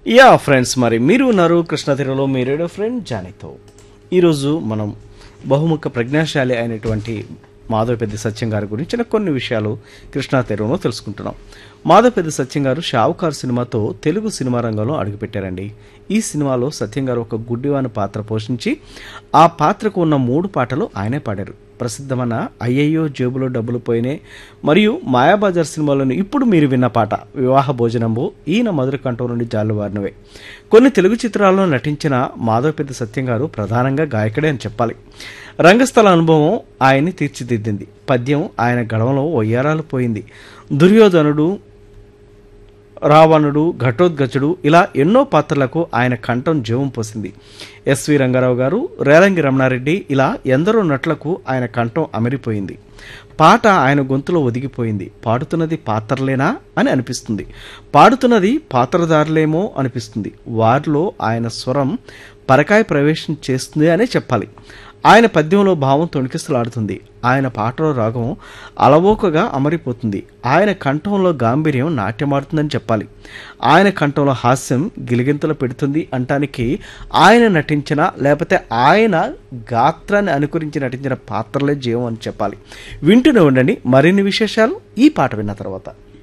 yeah friends మరి మీరు ఉన్నారు కృష్ణ తీరలో మీ రేడియో ఫ్రెండ్ జానీతో ఈరోజు మనం బహుముఖ ప్రజ్ఞాశాలి అయినటువంటి మాధవపెద్ది సత్యం గారి గురించిన కొన్ని విషయాలు కృష్ణా తీరంలో తెలుసుకుంటున్నాం మాధవపెద్ది సత్యం గారు షావుకార్ సినిమాతో తెలుగు సినిమా రంగంలో అడుగుపెట్టారండి ఈ సినిమాలో సత్యం గారు ఒక గుడ్డివాని పాత్ర పోషించి ఆ పాత్రకు ఉన్న మూడు పాటలు ఆయనే పాడారు ప్రసిద్ధమైన అయ్యయ్యో జేబులో డబ్బులు పోయినాయి మరియు మాయాబజార్ సినిమాలోని ఇప్పుడు మీరు విన్న పాట వివాహ భోజనంబు ఈయన మధుర కంఠం నుండి జాలువారినవే కొన్ని తెలుగు చిత్రాల్లో నటించిన మాధవపెద్ది సత్యం గారు ప్రధానంగా గాయకుడే అని చెప్పాలి రంగస్థల అనుభవం ఆయన్ని తీర్చిదిద్దింది పద్యం ఆయన గడవలో ఒయ్యారాలు పోయింది దుర్యోధనుడు రావణుడు ఘటోద్గజుడు ఇలా ఎన్నో పాత్రలకు ఆయన కంఠం జీవం పోసింది ఎస్వి రంగారావు గారు రేలంగి రమణారెడ్డి ఇలా ఎందరో నటులకు ఆయన కంఠం అమిరిపోయింది పాట ఆయన గొంతులో ఒదిగిపోయింది పాడుతున్నది పాత్రలేనా అని అనిపిస్తుంది పాడుతున్నది పాత్రదారులేమో అనిపిస్తుంది వారిలో ఆయన స్వరం పరకాయ ప్రవేశం చేస్తుంది అనే చెప్పాలి ఆయన పద్యంలో భావం తొణికిస్తులాడుతుంది ఆయన పాటలో రాగం అలవోకగా అమరిపోతుంది ఆయన కంఠంలో గాంభీర్యం నాట్యమాడుతుందని చెప్పాలి ఆయన కంఠంలో హాస్యం గిలిగింతలు పెడుతుంది అంటానికి ఆయన నటించిన లేకపోతే ఆయన గాత్రాన్ని అనుకరించి నటించిన పాత్రలే జీవం అని చెప్పాలి వింటూనే ఉండండి మరిన్ని విశేషాలు ఈ పాట విన్న తర్వాత